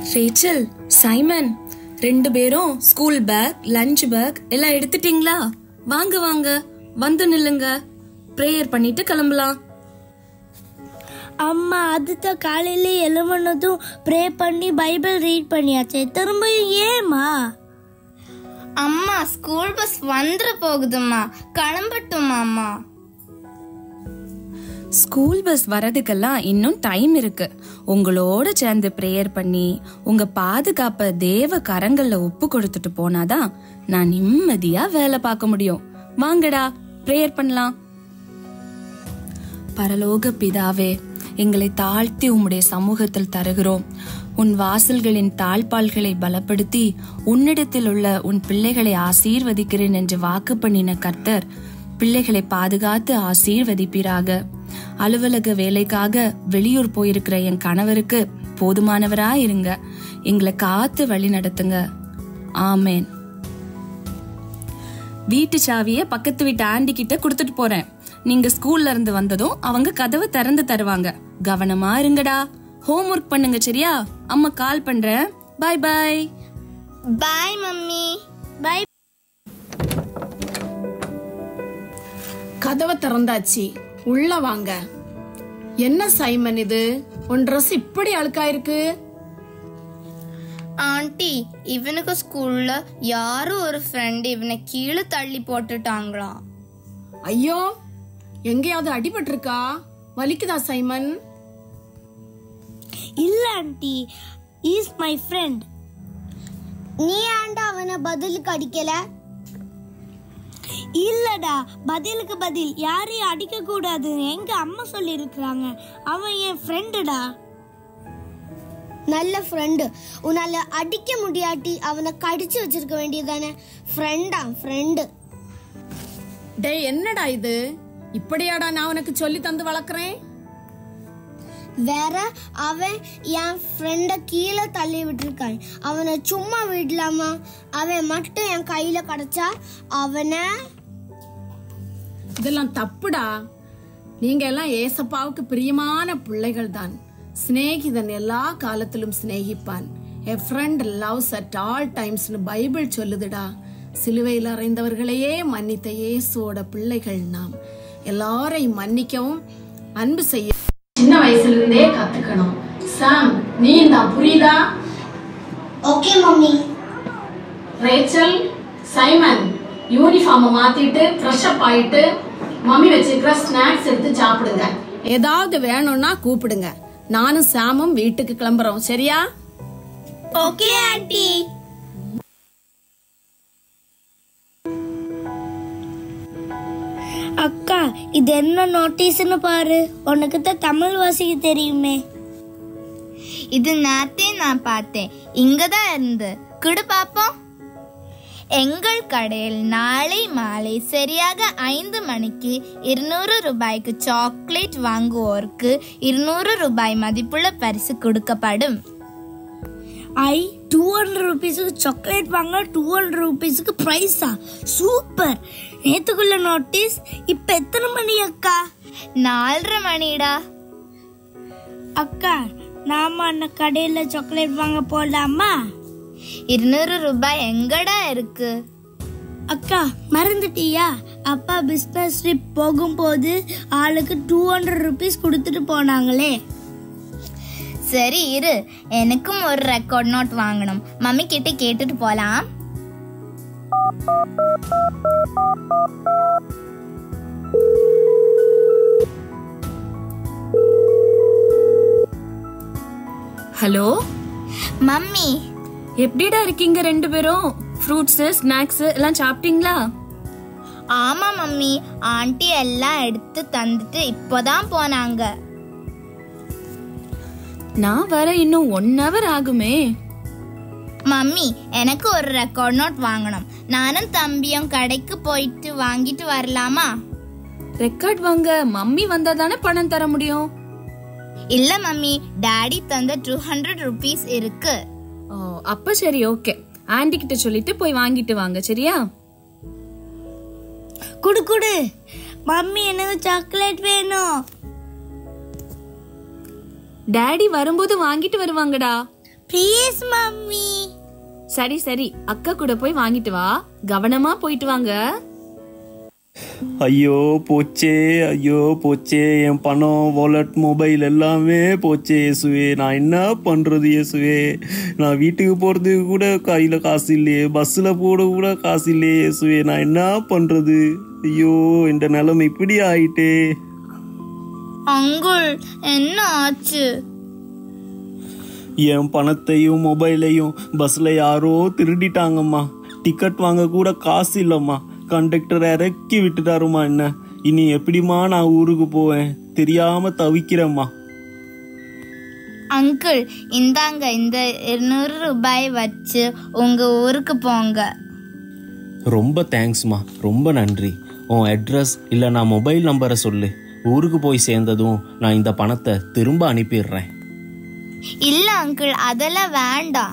Rachel Simon ரெண்டு பேரும் school bag lunch back எல்லாம் எடுத்துட்டீங்களா வாங்க வாங்க வந்து நில்லுங்க ப்ரேயர் பண்ணிட்டு கிளம்பலாம் அம்மா அதுதான் காலையில எழுமனதும் ப்ரே பண்ணி பைபிள் ரீட் பண்ணியாச்சு திரும்பியும் ஏமா அம்மா ஸ்கூல் பஸ் வந்துட போகுதும்மா கிளம்பட்டுமா அம்மா ஸ்கூல் பஸ் வரதுக்கெல்லாம் இன்னும் டைம் இருக்கு உங்களோட சேர்ந்து ப்ரேயர் பண்ணி உங்க பாதுகாப்ப தேவ கரங்கள்ல ஒப்பு கொடுத்துட்டு போனாதான் நான் நிம்மதியா வேலை பார்க்க முடியும் வாங்கடா ப்ரேயர் பண்ணலாம் பரலோக பிதாவே எங்களை தாழ்த்தி உம்முடைய சமூகத்தில் தருகிறோம் உன் வாசல்களின் தாழ்பால்களை பலப்படுத்தி உன்னிடத்தில் உள்ள உன் பிள்ளைகளை ஆசீர்வதிக்கிறேன் என்று வாக்கு பண்ணின கர்த்தர் பிள்ளைகளை பாதுகாத்து ஆசீர்வதிப்பீராக அலுவலக வேலைக்காக வெளியூர் போயிருக்கிற என் கணவருக்கு போதுமானவரா இருங்க எங்களை காத்து வழி நடத்துங்க ஆமேன் வீட்டு சாவிய பக்கத்து வீட்டு ஆண்டி கிட்ட கொடுத்துட்டு போறேன் நீங்க ஸ்கூல்ல இருந்து வந்ததும் அவங்க கதவை திறந்து தருவாங்க கவனமா இருங்கடா ஹோம் ஒர்க் பண்ணுங்க சரியா அம்மா கால் பண்றேன் பாய் பாய் பாய் மம்மி பை கதவை திறந்தாச்சு உள்ள வாங்க என்ன சைமன் இது உன் ட்ரெஸ் இப்படி அழுக்காயிருக்கு ஆண்டி இவனுக்கு ஸ்கூல்ல யாரும் ஒரு ஃப்ரெண்ட் இவனை கீழே தள்ளி போட்டுட்டாங்களாம் ஐயோ எங்கேயாவது அடிபட்டிருக்கா வலிக்குதா சைமன் இல்ல ஆண்டி இஸ் மை ஃப்ரெண்ட் நீ ஆண்டா அவனை பதிலுக்கு அடிக்கல இல்லடா பதிலுக்கு பதில் யாரையும் அடிக்க கூடாது எங்க அம்மா சொல்லி இருக்கிறாங்க அவன் என் ஃப்ரெண்டுடா நல்ல ஃப்ரெண்டு உன்னால அடிக்க முடியாட்டி அவனை கடிச்சு வச்சிருக்க வேண்டியதானே ஃப்ரெண்டா ஃப்ரெண்டு டேய் என்னடா இது இப்படியாடா நான் உனக்கு சொல்லி தந்து வளர்க்குறேன் வேற அவன் என் ஃப்ரெண்ட கீழே தள்ளி விட்டுருக்கான் அவனை சும்மா விடலாமா அவன் மட்டும் என் கையில கிடைச்சா அவனை இதெல்லாம் தப்புடா நீங்க எல்லாம் ஏசப்பாவுக்கு பிரியமான பிள்ளைகள் தான் சிநேகிதன் எல்லா காலத்திலும் சிநேகிப்பான் a friend loves at all டைம்ஸ்னு பைபிள் சொல்லுதுடா சிலுவையில் அறைந்தவர்களையே மன்னித்த இயேசுவோட பிள்ளைகள் நாம் எல்லாரையும் மன்னிக்கவும் அன்பு செய்ய சின்ன வயசுல இருந்தே கத்துக்கணும் சாம் நீ தான் புரியுதா ஓகே மம்மி ரேச்சல் சைமன் யூனிஃபார்மை மாத்திட்டு ஃப்ரெஷ் அப் ஆயிட்டு மம்மி வச்சிருக்கிற ஸ்நாக்ஸ் எடுத்து சாப்பிடுங்க ஏதாவது வேணும்னா கூப்பிடுங்க நானும் சாமும் வீட்டுக்கு கிளம்புறோம் சரியா ஓகே ஆண்டி அக்கா இது என்ன நோட்டீஸ்னு பாரு உனக்கு தான் தமிழ் வாசிக்க தெரியுமே இது நேத்தே நான் பார்த்தேன் இங்க தான் இருந்து குடு பாப்போம் எங்கள் கடையில் நாளை மாலை சரியாக ஐந்து மணிக்கு இருநூறு ரூபாய்க்கு சாக்லேட் வாங்குவோருக்கு இருநூறு ரூபாய் மதிப்புள்ள பரிசு கொடுக்கப்படும் ஐ டூ ஹண்ட்ரட் ருபீஸுக்கு சாக்லேட் வாங்க டூ ஹண்ட்ரட் ருபீஸுக்கு ப்ரைஸா சூப்பர் நேத்துக்குள்ள நோட்டீஸ் இப்போ எத்தனை மணி அக்கா நாலரை மணிடா அக்கா நாம அந்த கடையில் சாக்லேட் வாங்க போகலாமா இருநூறு ரூபாய் எங்கடா இருக்கு அக்கா மறந்துட்டியா அப்பா பிஸ்னஸ் ட்ரிப் போகும்போது ஆளுக்கு டூ ஹண்ட்ரட் ருபீஸ் கொடுத்துட்டு போனாங்களே சரி இரு எனக்கும் ஒரு ரெக்கார்ட் நோட் வாங்கணும் மம்மி கிட்ட கேட்டுட்டு போலாம் ஹலோ மம்மி எப்படிடா இருக்கீங்க ரெண்டு பேரும் ஃப்ரூட்ஸ் ஸ்நாக்ஸ் எல்லாம் சாப்பிட்டீங்களா ஆமா மம்மி ஆண்டி எல்லாம் எடுத்து தந்துட்டு இப்போதான் போனாங்க நான் வர இன்னும் ஒன் ஹவர் ஆகுமே மம்மி எனக்கு ஒரு ரெக்கார்ட் நோட் வாங்கணும் நானும் தம்பியும் கடைக்கு போயிட்டு வாங்கிட்டு வரலாமா ரெக்கார்ட் வாங்க மம்மி வந்தா தானே பணம் தர முடியும் இல்ல மம்மி டாடி தந்த டூ ஹண்ட்ரட் ருபீஸ் இருக்கு ஓ அப்ப சரி ஓகே ஆண்டி கிட்ட சொல்லிட்டு போய் வாங்கிட்டு வாங்க சரியா குடு குடு மம்மி எனக்கு சாக்லேட் வேணும் டாடி வரும்போது வாங்கிட்டு வருவாங்கடா ப்ளீஸ் மம்மி சரி சரி அக்கா கூட போய் வாங்கிட்டு வா கவனமா போயிட்டு வாங்க ஐயோ போச்சே ஐயோ போச்சே என் பணம் வாலெட் மொபைல் எல்லாமே போச்சே இயேசுவே நான் என்ன பண்றது இயேசுவே நான் வீட்டுக்கு போறதுக்கு கூட கையில காசு இல்லையே பஸ்ல போட கூட காசு இல்லையே இயேசுவே நான் என்ன பண்றது ஐயோ இந்த நிலைமை இப்படி ஆயிட்டே அங்குள் என்ன ஆச்சு என் பணத்தையும் மொபைலையும் பஸ்ல யாரோ திருடிட்டாங்கம்மா டிக்கெட் வாங்க கூட காசு இல்லம்மா கண்டக்டர் இறக்கி விட்டுட்டாருமா என்ன இனி எப்படிம்மா நான் ஊருக்கு போவேன் தெரியாம தவிக்கிறேம்மா அங்கிள் இந்தாங்க இந்த இருநூறு ரூபாய் வச்சு உங்க ஊருக்கு போங்க ரொம்ப தேங்க்ஸ்மா ரொம்ப நன்றி உன் அட்ரஸ் இல்லை நான் மொபைல் நம்பரை சொல்லு ஊருக்கு போய் சேர்ந்ததும் நான் இந்த பணத்தை திரும்ப அனுப்பிடுறேன் இல்ல அங்கிள் அதெல்லாம் வேண்டாம்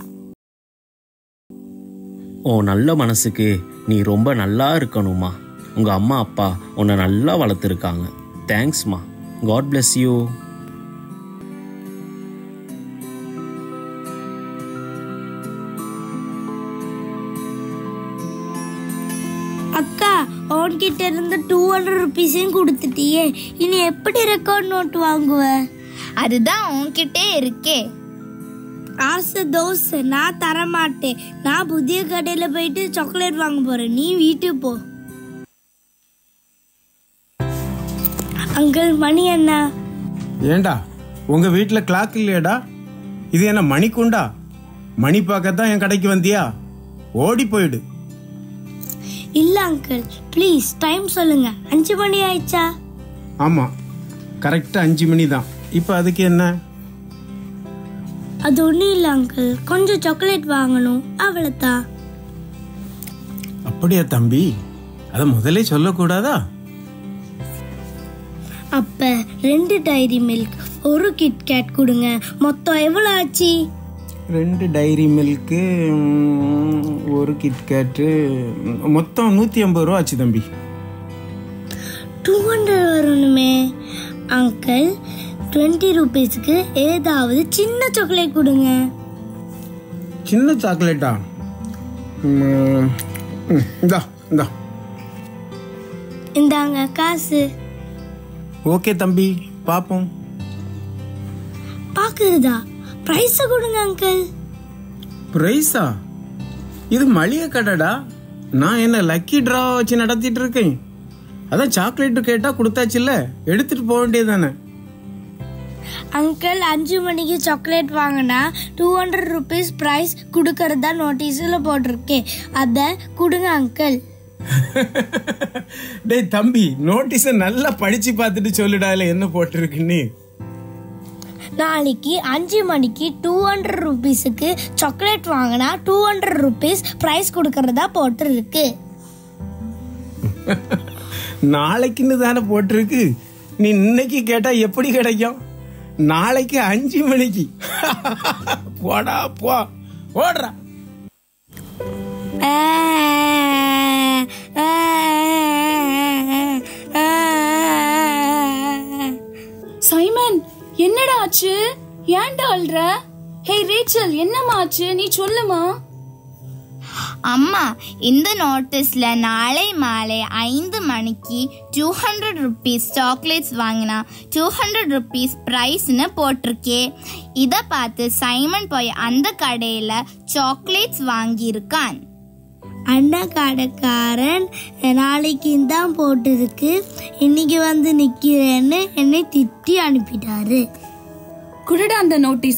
உன் நல்ல மனசுக்கு நீ ரொம்ப நல்லா இருக்கணுமா உங்க அம்மா அப்பா உன்னை நல்லா வளர்த்துருக்காங்க தேங்க்ஸ்மா காட் bless யூ அக்கா உன்கிட்ட இருந்து டூ ஹண்ட்ரட் ருபீஸையும் கொடுத்துட்டியே இனி எப்படி ரெக்கார்ட் நோட் வாங்குவ அதுதான் உன்கிட்டே இருக்கே ஆசை தோசை நான் தர மாட்டேன் நான் புதிய கடையில் போயிட்டு சாக்லேட் வாங்க போறேன் நீ வீட்டுக்கு போ அங்கிள் மணி என்ன ஏண்டா உங்க வீட்ல கிளாக் இல்லையாடா இது என்ன மணிக்குண்டா மணி பார்க்கத்தான் என் கடைக்கு வந்தியா ஓடி போயிடு இல்ல அங்கிள் ப்ளீஸ் டைம் சொல்லுங்க அஞ்சு மணி ஆயிடுச்சா ஆமா கரெக்டா அஞ்சு மணி தான் இப்போ அதுக்கு என்ன அது ஒன்றும் இல்லை அங்கிள் கொஞ்சம் சாக்லேட் வாங்கணும் அவ்வளோதான் அப்படியா தம்பி அதை முதலே சொல்லக்கூடாதா அப்ப ரெண்டு டைரி மில்க் ஒரு கிட்கேட் கொடுங்க மொத்தம் எவ்வளோ ஆச்சு ரெண்டு டைரி மில்க்கு ஒரு கிட்கேட்டு மொத்தம் நூற்றி ஐம்பது ரூபா ஆச்சு தம்பி டூ ஹண்ட்ரட் வரணுமே அங்கிள் டுவெண்ட்டி ருபீஸ்க்கு ஏதாவது சின்ன சாக்லேட் கொடுங்க சின்ன சாக்லேட்டா ம், ம், இந்தா இந்தா இந்தாங்க காசு ஓகே தம்பி பார்ப்போம் பார்க்குறதா ப்ரைஸை கொடுங்க அங்கிள் ப்ரைஸா இது மளிகை கடைடா நான் என்ன லக்கி ட்ரா வச்சு நடத்திட்டு இருக்கேன் அதான் சாக்லேட்டு கேட்டா கொடுத்தாச்சுல்ல எடுத்துட்டு போக வேண்டியதானே அங்கிள் அஞ்சு மணிக்கு சாக்லேட் வாங்கினா டூ ஹண்ட்ரட் ருபீஸ் ப்ரைஸ் கொடுக்கறதா நோட்டீஸில் போட்டிருக்கேன் அதை கொடுங்க அங்கிள் டேய் தம்பி நோட்டீஸை நல்லா படிச்சு பார்த்துட்டு சொல்லுடா இதுல என்ன போட்டிருக்குன்னு நாளைக்கு அஞ்சு மணிக்கு டூ ஹண்ட்ரட் ருபீஸுக்கு சாக்லேட் வாங்கினா டூ ஹண்ட்ரட் ருபீஸ் ப்ரைஸ் கொடுக்கறதா போட்டிருக்கு நாளைக்குன்னு தானே போட்டிருக்கு நீ இன்னைக்கு கேட்டா எப்படி கிடைக்கும் நாளைக்கு அஞ்சு மணிக்கு போடா போ ஓடுறா சைமன் என்னடா ஆச்சு ஏன்டா அல்ற ஹே ரேச்சல் என்னம்மா ஆச்சு நீ சொல்லுமா அம்மா இந்த நோட்டீஸ்ல நாளை மாலை ஐந்து மணிக்கு டூ ஹண்ட்ரட் ருபீஸ் சாக்லேட்ஸ் வாங்கினா டூ ஹண்ட்ரட் ருபீஸ் ப்ரைஸ்னு போட்டிருக்கே இதை பார்த்து சைமன் போய் அந்த கடையில் சாக்லேட்ஸ் வாங்கியிருக்கான் அண்ணா கடைக்காரன் நாளைக்கு தான் போட்டிருக்கு இன்னைக்கு வந்து நிக்கிறேன்னு என்னை திட்டி அனுப்பிட்டாரு குடுடா அந்த நோட்டீஸ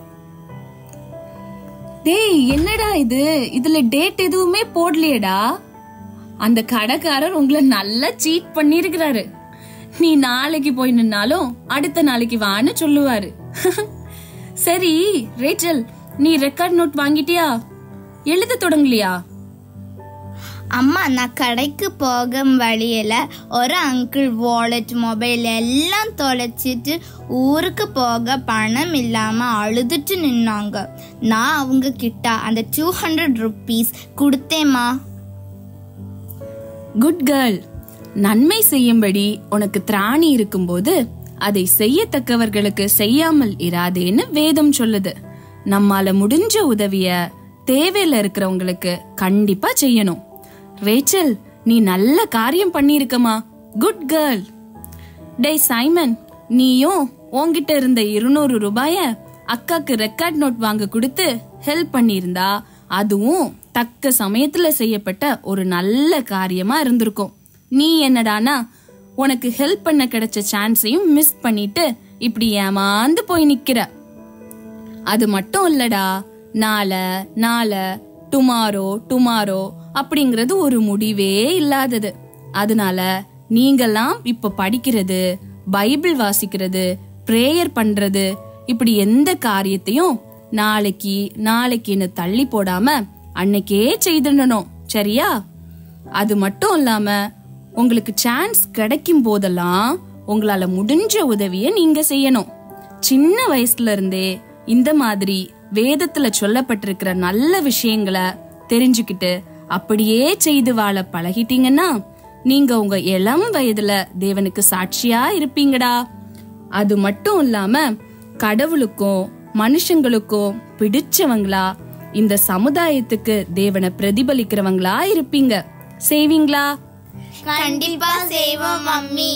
டேய் என்னடா இது இதுல டேட் எதுவுமே போடலையேடா அந்த கடைக்காரர் உங்களை நல்லா சீட் பண்ணிருக்கிறாரு நீ நாளைக்கு போய் நின்னாலும் அடுத்த நாளைக்கு வான்னு சொல்லுவாரு சரி ரேச்சல் நீ ரெக்கார்ட் நோட் வாங்கிட்டியா எழுத தொடங்கலையா அம்மா நான் கடைக்கு போகும் வழியில் ஒரு அங்கிள் வாலெட் மொபைல் எல்லாம் தொலைச்சிட்டு ஊருக்கு போக பணம் இல்லாமல் அழுதுட்டு நின்னாங்க நான் அவங்க கிட்ட அந்த டூ ஹண்ட்ரட் ருப்பீஸ் கொடுத்தேம்மா குட் கேர்ள் நன்மை செய்யும்படி உனக்கு திராணி இருக்கும்போது அதை செய்யத்தக்கவர்களுக்கு செய்யாமல் இராதேன்னு வேதம் சொல்லுது நம்மால முடிஞ்ச உதவிய தேவையில இருக்கிறவங்களுக்கு கண்டிப்பா செய்யணும் ரேச்சல் நீ நல்ல காரியம் பண்ணியிருக்கமா குட் கேர்ள் டேய் சைமன் நீயும் உன்கிட்ட இருந்த இருநூறு ரூபாய அக்காக்கு ரெக்கார்ட் நோட் வாங்க கொடுத்து ஹெல்ப் பண்ணியிருந்தா அதுவும் தக்க சமயத்துல செய்யப்பட்ட ஒரு நல்ல காரியமா இருந்திருக்கும் நீ என்னடானா உனக்கு ஹெல்ப் பண்ண கிடைச்ச சான்ஸையும் மிஸ் பண்ணிட்டு இப்படி ஏமாந்து போய் நிக்கிற அது மட்டும் இல்லடா நாளை நாளை டுமாரோ டுமாரோ அப்படிங்கிறது ஒரு முடிவே இல்லாதது அதனால நீங்கெல்லாம் இப்ப படிக்கிறது பைபிள் வாசிக்கிறது பிரேயர் பண்றது இப்படி எந்த காரியத்தையும் நாளைக்கு நாளைக்குன்னு தள்ளி போடாம அன்னைக்கே செய்திடணும் சரியா அது மட்டும் இல்லாம உங்களுக்கு சான்ஸ் கிடைக்கும் போதெல்லாம் உங்களால முடிஞ்ச உதவிய நீங்க செய்யணும் சின்ன வயசுல இருந்தே இந்த மாதிரி வேதத்துல சொல்லப்பட்டிருக்கிற நல்ல விஷயங்களை தெரிஞ்சுக்கிட்டு அப்படியே செய்து வாழ பழகிட்டீங்கன்னா நீங்க உங்க இளம் வயதுல தேவனுக்கு சாட்சியா இருப்பீங்கடா அது மட்டும் இல்லாம கடவுளுக்கும் மனுஷங்களுக்கும் பிடிச்சவங்களா இந்த சமுதாயத்துக்கு தேவனை பிரதிபலிக்கிறவங்களா இருப்பீங்க செய்வீங்களா கண்டிப்பா செய்வோம் மம்மி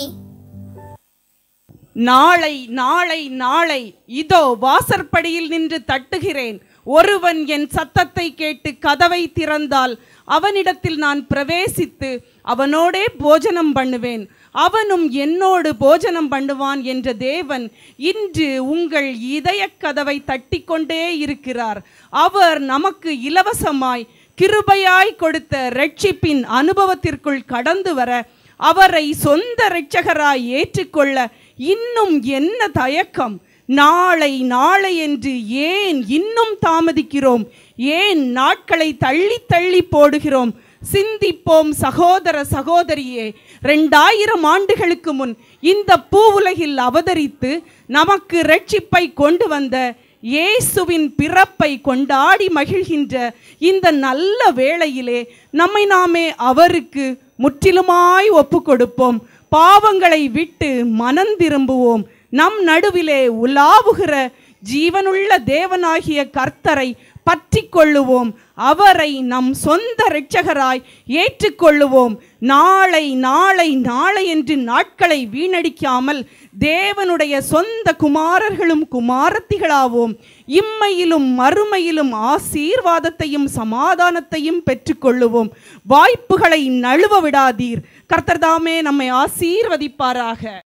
நாளை நாளை நாளை இதோ வாசற்படியில் நின்று தட்டுகிறேன் ஒருவன் என் சத்தத்தை கேட்டு கதவை திறந்தால் அவனிடத்தில் நான் பிரவேசித்து அவனோடே போஜனம் பண்ணுவேன் அவனும் என்னோடு போஜனம் பண்ணுவான் என்ற தேவன் இன்று உங்கள் இதயக் கதவை தட்டிக்கொண்டே இருக்கிறார் அவர் நமக்கு இலவசமாய் கிருபையாய் கொடுத்த ரட்சிப்பின் அனுபவத்திற்குள் கடந்து வர அவரை சொந்த இரட்சகராய் ஏற்றுக்கொள்ள இன்னும் என்ன தயக்கம் நாளை நாளை என்று ஏன் இன்னும் தாமதிக்கிறோம் ஏன் நாட்களை தள்ளி தள்ளி போடுகிறோம் சிந்திப்போம் சகோதர சகோதரியே ரெண்டாயிரம் ஆண்டுகளுக்கு முன் இந்த பூவுலகில் அவதரித்து நமக்கு ரட்சிப்பை கொண்டு வந்த இயேசுவின் பிறப்பை கொண்டாடி மகிழ்கின்ற இந்த நல்ல வேளையிலே நம்மை நாமே அவருக்கு முற்றிலுமாய் ஒப்பு கொடுப்போம் பாவங்களை விட்டு மனம் திரும்புவோம் நம் நடுவிலே உலாவுகிற ஜீவனுள்ள தேவனாகிய கர்த்தரை பற்றி கொள்ளுவோம் அவரை நம் சொந்த இரட்சகராய் ஏற்றுக்கொள்ளுவோம் நாளை நாளை நாளை என்று நாட்களை வீணடிக்காமல் தேவனுடைய சொந்த குமாரர்களும் குமாரத்திகளாவோம் இம்மையிலும் மறுமையிலும் ஆசீர்வாதத்தையும் சமாதானத்தையும் பெற்றுக்கொள்ளுவோம் வாய்ப்புகளை நழுவ விடாதீர் கர்த்தர்தாமே நம்மை ஆசீர்வதிப்பாராக